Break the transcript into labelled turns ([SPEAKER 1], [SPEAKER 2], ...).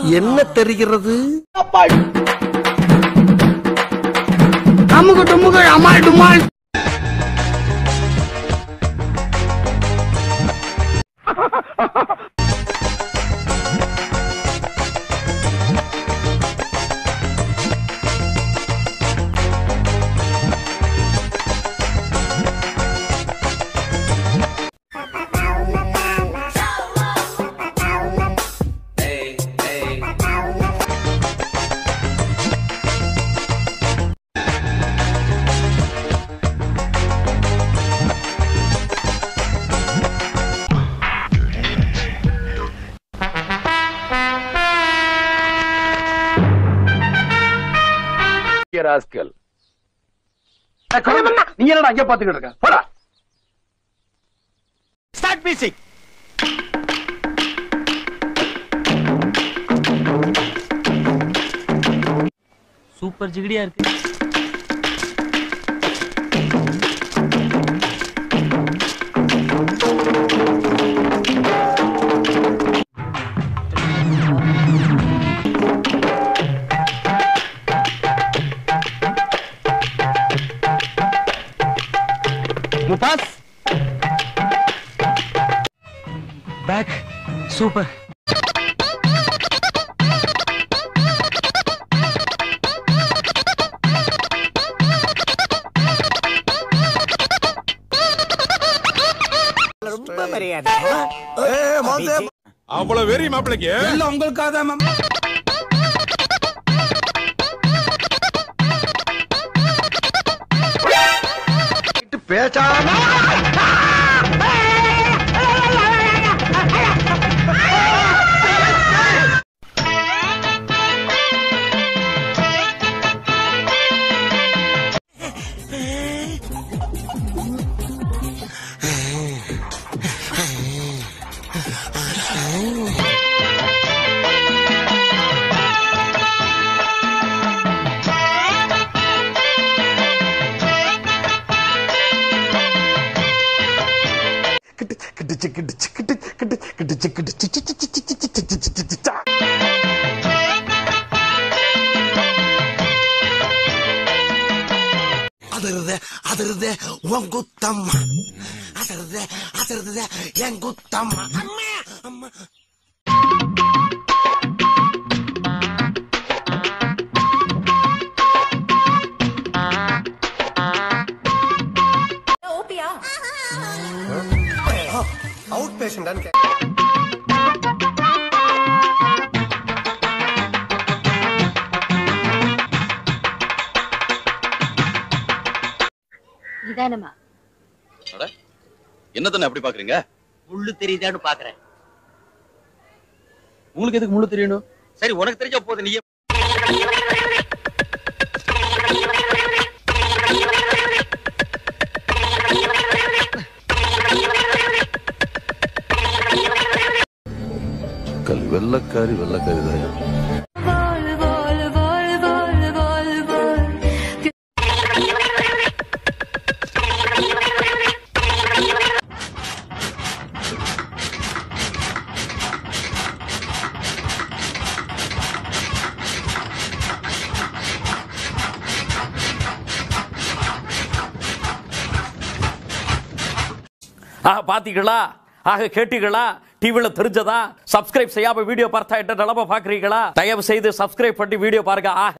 [SPEAKER 1] என்ன தெரிகிறது
[SPEAKER 2] அமுகு டுமுகு அமால் டுமால்
[SPEAKER 3] ராஸ்கல் நீ என்னடா அங்கே பாத்துக்கிட்டு இருக்க போடா
[SPEAKER 4] ஸ்டார்ட் மியூசிக்
[SPEAKER 5] சூப்பர் ஜிகிடியா இருக்கு
[SPEAKER 4] முபாஸ்
[SPEAKER 5] பேக் சூப்பர்
[SPEAKER 2] ரொம்ப மரியாதை
[SPEAKER 6] அவ்வளவு வெறி மாப்பிளைக்கு
[SPEAKER 2] எல்லாம் உங்களுக்காக தான் மாமா
[SPEAKER 3] பேசாம
[SPEAKER 1] அதிருது அதிருது உன் குத்தம் அதிருது அதிருது என் குத்தம் அம்மா அம்மா
[SPEAKER 7] ஓபியா
[SPEAKER 3] அவுட் பேஷண்டான்னு
[SPEAKER 7] நிதானமா
[SPEAKER 8] என்ன தானே அப்படி பாக்குறீங்க
[SPEAKER 4] முள்ளு தெரியுதான்னு பாக்குறேன்
[SPEAKER 8] உங்களுக்கு எதுக்கு முழு தெரியணும்
[SPEAKER 4] சரி உனக்கு தெரிஞ்ச போது நீ
[SPEAKER 8] கல் வெள்ளக்காரி வெள்ளக்காரி தான்
[SPEAKER 7] வால் வால் வால் வால் வால் வால்
[SPEAKER 9] ஆக பாத்தீங்களா ஆக கேட்டீங்களா டிவில தெரிஞ்சதா சப்ஸ்கிரைப் செய்யாம வீடியோ பார்த்தா என்ன நிலம பாக்குறீங்களா தயவு செய்து சப்ஸ்கிரைப் பண்ணி வீடியோ பாருங்க ஆக